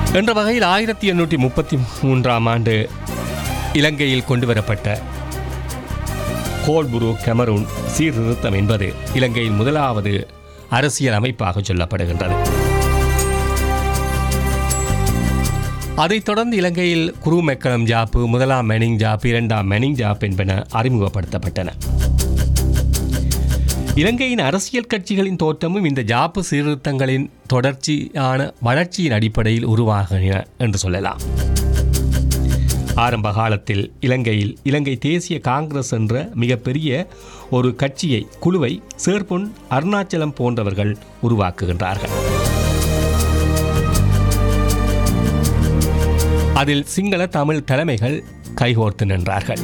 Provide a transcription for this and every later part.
என்ற வகையில் ஆயிரத்தி எண்ணூற்றி முப்பத்தி மூன்றாம் ஆண்டு இலங்கையில் கொண்டுவரப்பட்ட கோல்புரு கெமரூன் சீர்திருத்தம் என்பது இலங்கையின் முதலாவது அரசியல் அமைப்பாக சொல்லப்படுகின்றது அதைத் தொடர்ந்து இலங்கையில் குரு மெக்கலம் ஜாப்பு முதலாம் மெனிங் ஜாப் இரண்டாம் மெனிங் ஜாப் என்பன அறிமுகப்படுத்தப்பட்டன இலங்கையின் அரசியல் கட்சிகளின் தோற்றமும் இந்த ஜாப்பு சீர்திருத்தங்களின் தொடர்ச்சியான வளர்ச்சியின் அடிப்படையில் உருவாகின என்று சொல்லலாம் ஆரம்ப காலத்தில் இலங்கையில் இலங்கை தேசிய காங்கிரஸ் என்ற மிகப்பெரிய ஒரு கட்சியை குழுவை சேர்பொன் அருணாச்சலம் போன்றவர்கள் உருவாக்குகின்றார்கள் அதில் சிங்கள தமிழ் தலைமைகள் கைகோர்த்து நின்றார்கள்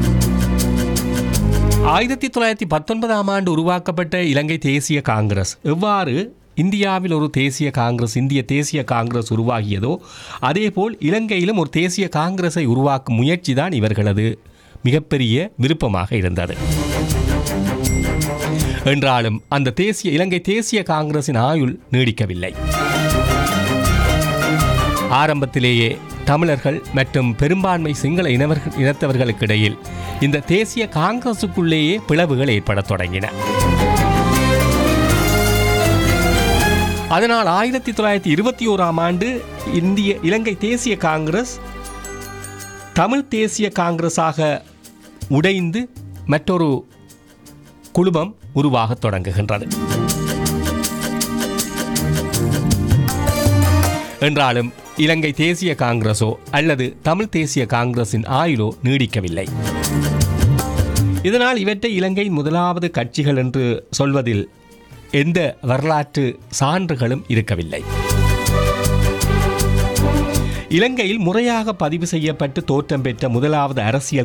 ஆயிரத்தி தொள்ளாயிரத்தி பத்தொன்பதாம் ஆண்டு உருவாக்கப்பட்ட இலங்கை தேசிய காங்கிரஸ் எவ்வாறு இந்தியாவில் ஒரு தேசிய காங்கிரஸ் இந்திய தேசிய காங்கிரஸ் உருவாகியதோ அதேபோல் இலங்கையிலும் ஒரு தேசிய காங்கிரஸை உருவாக்கும் முயற்சி தான் இவர்களது மிகப்பெரிய விருப்பமாக இருந்தது என்றாலும் அந்த தேசிய இலங்கை தேசிய காங்கிரசின் ஆயுள் நீடிக்கவில்லை ஆரம்பத்திலேயே தமிழர்கள் மற்றும் பெரும்பான்மை சிங்கள இனவர்கள் இனத்தவர்களுக்கு இடையில் இந்த தேசிய காங்கிரசுக்குள்ளேயே பிளவுகள் ஏற்படத் தொடங்கின அதனால் ஆயிரத்தி தொள்ளாயிரத்தி இருபத்தி ஓராம் ஆண்டு இந்திய இலங்கை தேசிய காங்கிரஸ் தமிழ் தேசிய காங்கிரஸாக உடைந்து மற்றொரு குழுமம் உருவாகத் தொடங்குகின்றது என்றாலும் இலங்கை தேசிய காங்கிரஸோ அல்லது தமிழ் தேசிய காங்கிரசின் ஆயுளோ நீடிக்கவில்லை இதனால் இவற்றை இலங்கையின் முதலாவது கட்சிகள் என்று சொல்வதில் எந்த வரலாற்று சான்றுகளும் இருக்கவில்லை இலங்கையில் முறையாக பதிவு செய்யப்பட்டு தோற்றம் பெற்ற முதலாவது அரசியல்